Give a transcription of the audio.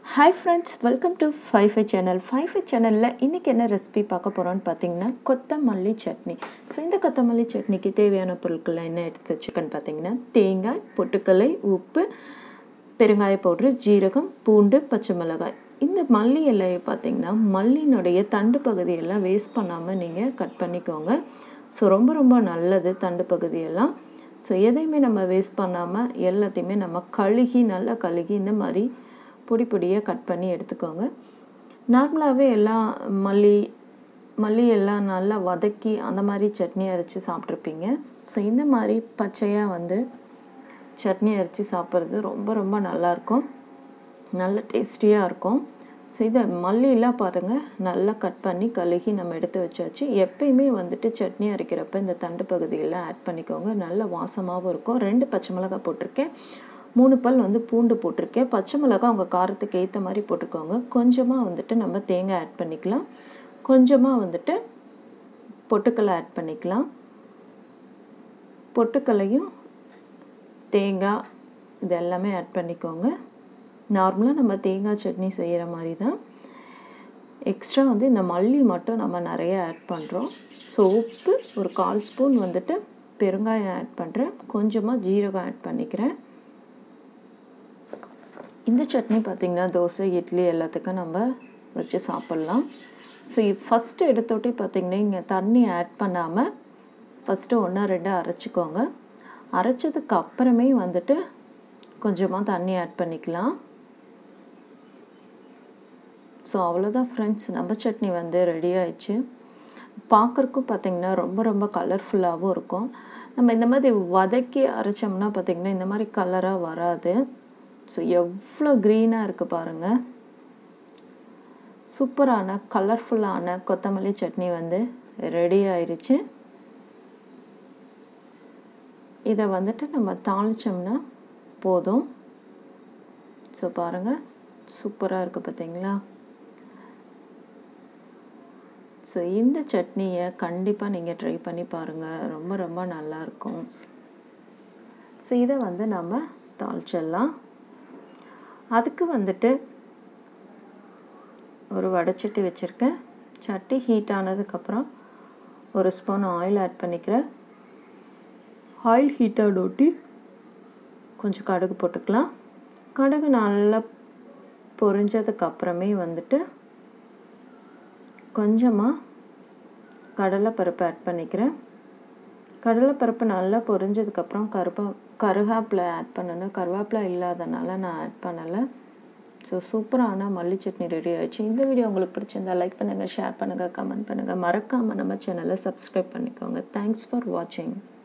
hi friends welcome to Five Fi channel Five Fi சேனலில் இன்றைக்கி என்ன ரெசிபி பார்க்க போகிறோன்னு பார்த்தீங்கன்னா கொத்தமல்லி சட்னி ஸோ இந்த கொத்தமல்லி சட்னிக்கு தேவையான பொருட்கள் என்ன எடுத்து வச்சுக்கன்னு பார்த்தீங்கன்னா தேங்காய் பொட்டுக்கல்லை உப்பு பெருங்காய பவுட்ரு ஜீரகம் பூண்டு பச்சை மிளகாய் இந்த மல்லி இலையை பார்த்தீங்கன்னா மல்லியினுடைய தண்டு பகுதியெல்லாம் வேஸ்ட் பண்ணாமல் நீங்கள் கட் பண்ணிக்கோங்க ஸோ ரொம்ப ரொம்ப நல்லது தண்டு பகுதியெல்லாம் ஸோ எதையுமே நம்ம வேஸ்ட் பண்ணாமல் எல்லாத்தையுமே நம்ம கழுகி நல்லா கழுகி இந்த மாதிரி பொடி பொடியாக கட் பண்ணி எடுத்துக்கோங்க நார்மலாகவே எல்லாம் மல்லி மல்லி எல்லாம் நல்லா வதக்கி அந்த மாதிரி சட்னி அரைச்சி சாப்பிட்ருப்பீங்க ஸோ இந்த மாதிரி பச்சையாக வந்து சட்னி அரைச்சி சாப்பிட்றது ரொம்ப ரொம்ப நல்லாயிருக்கும் நல்ல டேஸ்டியாக இருக்கும் ஸோ இதை மல்லியெல்லாம் பாருங்கள் நல்லா கட் பண்ணி கழுகி நம்ம எடுத்து வச்சாச்சு எப்பயுமே வந்துட்டு சட்னி அரைக்கிறப்ப இந்த தண்டு பகுதியெல்லாம் ஆட் பண்ணிக்கோங்க நல்ல வாசமாகவும் இருக்கும் ரெண்டு பச்சை மிளகாய் போட்டிருக்கேன் மூணு பல் வந்து பூண்டு போட்டிருக்கேன் பச்சை மிளகாய் உங்கள் காரத்துக்கு ஏற்ற மாதிரி போட்டுக்கோங்க கொஞ்சமாக வந்துட்டு நம்ம தேங்காய் ஆட் பண்ணிக்கலாம் கொஞ்சமாக வந்துட்டு பொட்டுக்கல்லை ஆட் பண்ணிக்கலாம் பொட்டுக்கல்லையும் தேங்காய் இது எல்லாமே ஆட் பண்ணிக்கோங்க நார்மலாக நம்ம தேங்காய் சட்னி செய்கிற மாதிரி தான் எக்ஸ்ட்ரா வந்து இந்த மல்லி மட்டும் நம்ம நிறைய ஆட் பண்ணுறோம் ஸோ உப்பு ஒரு கால் ஸ்பூன் வந்துட்டு பெருங்காயம் ஆட் பண்ணுறேன் கொஞ்சமாக ஜீரகம் ஆட் பண்ணிக்கிறேன் இந்த சட்னி பார்த்திங்கன்னா தோசை இட்லி எல்லாத்துக்கும் நம்ம வச்சு சாப்பிட்லாம் ஸோ ஃபஸ்ட்டு எடுத்தோட்டி பார்த்திங்கன்னா இங்கே தண்ணி ஆட் பண்ணாமல் ஃபஸ்ட்டு ஒன்றா ரெண்டாக அரைச்சிக்கோங்க அரைச்சதுக்கு அப்புறமே வந்துட்டு கொஞ்சமாக தண்ணி ஆட் பண்ணிக்கலாம் ஸோ அவ்வளோதான் ஃப்ரெண்ட்ஸ் நம்ம சட்னி வந்து ரெடி ஆயிடுச்சு பார்க்குறக்கும் பார்த்திங்கன்னா ரொம்ப ரொம்ப கலர்ஃபுல்லாகவும் இருக்கும் நம்ம இந்த மாதிரி வதக்கி அரைச்சோம்னா பார்த்திங்கன்னா இந்த மாதிரி கலராக வராது ஸோ எவ்வளோ க்ரீனாக இருக்குது பாருங்கள் சூப்பரான கலர்ஃபுல்லான கொத்தமல்லி சட்னி வந்து ரெடி ஆயிடுச்சு இதை வந்துட்டு நம்ம தாளித்தோம்னா போதும் ஸோ பாருங்கள் சூப்பராக இருக்குது பார்த்தீங்களா ஸோ இந்த சட்னியை கண்டிப்பாக நீங்கள் ட்ரை பண்ணி பாருங்கள் ரொம்ப ரொம்ப நல்லாயிருக்கும் ஸோ இதை வந்து நம்ம தாளிச்சிடலாம் அதுக்கு வந்துட்டு ஒரு வடைச்சட்டி வச்சுருக்கேன் சட்டி ஹீட் ஆனதுக்கப்புறம் ஒரு ஸ்பூன் ஆயில் ஆட் பண்ணிக்கிறேன் ஆயில் ஹீட்டாக ஒட்டி கொஞ்சம் கடுகு போட்டுக்கலாம் கடுகு நல்லா பொரிஞ்சதுக்கப்புறமே வந்துட்டு கொஞ்சமாக கடலைப்பருப்பு ஆட் பண்ணிக்கிறேன் கடலைப்பருப்பு நல்லா பொரிஞ்சதுக்கப்புறம் கருப்பா கருவேப்பிலை ஆட் பண்ணணும் கருவேப்பிலை இல்லாதனால நான் ஆட் பண்ணலை ஸோ சூப்பரான மல்லி சட்னி ரெடி ஆயிடுச்சு இந்த வீடியோ உங்களுக்கு பிடிச்சிருந்தா லைக் பண்ணுங்கள் ஷேர் பண்ணுங்கள் கமெண்ட் பண்ணுங்கள் மறக்காமல் நம்ம சேனலை சப்ஸ்கிரைப் பண்ணிக்கோங்க தேங்க்ஸ் ஃபார் வாட்சிங்